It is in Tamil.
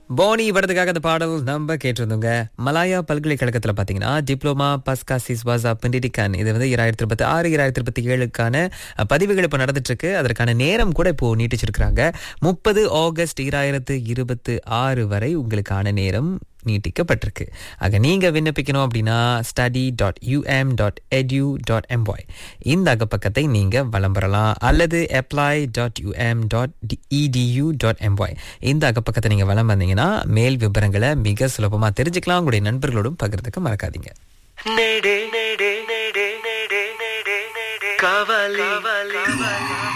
போனி படத்துக்காக அந்த பாடல் நம்ம கேட்டிருந்தோங்க மலாயா பல்கலைக்கழகத்தில் பார்த்தீங்கன்னா டிப்ளமா பஸ்கா சிஸ்வாசா பெண்டிடிகான் இது வந்து இரண்டாயிரத்தி இருபத்தி ஆறு இரண்டாயிரத்தி இருபத்தி ஏழுக்கான பதிவுகள் இப்போ நடந்துட்டு இருக்கு அதற்கான நேரம் கூட இப்போ நீட்டிச்சிருக்கிறாங்க முப்பது ஆகஸ்ட் இரண்டாயிரத்து இருபத்தி ஆறு வரை உங்களுக்கான நேரம் நீட்டிக்கப்பட்டிருக்கு ஆக நீங்க விண்ணப்பிக்கணும் அப்படின்னா study dot UM dot edu dot M Y இந்த அகப்பக்கத்தை நீங்க வலம் பெறலாம் அல்லது apply dot UM dot edu dot M Y இந்த அகப்பக்கத்தை நீங்க வலம் வந்தீங்கன்னா மேல் விவரங்களை மிக சுலபமா தெரிஞ்சுக்கலாம் உங்களுடைய நண்பர்களோடும் பகிர்ந்துக்க மறக்காதீங்க நேடே நேடே நேடே நேடே நேடே நேடே காவலி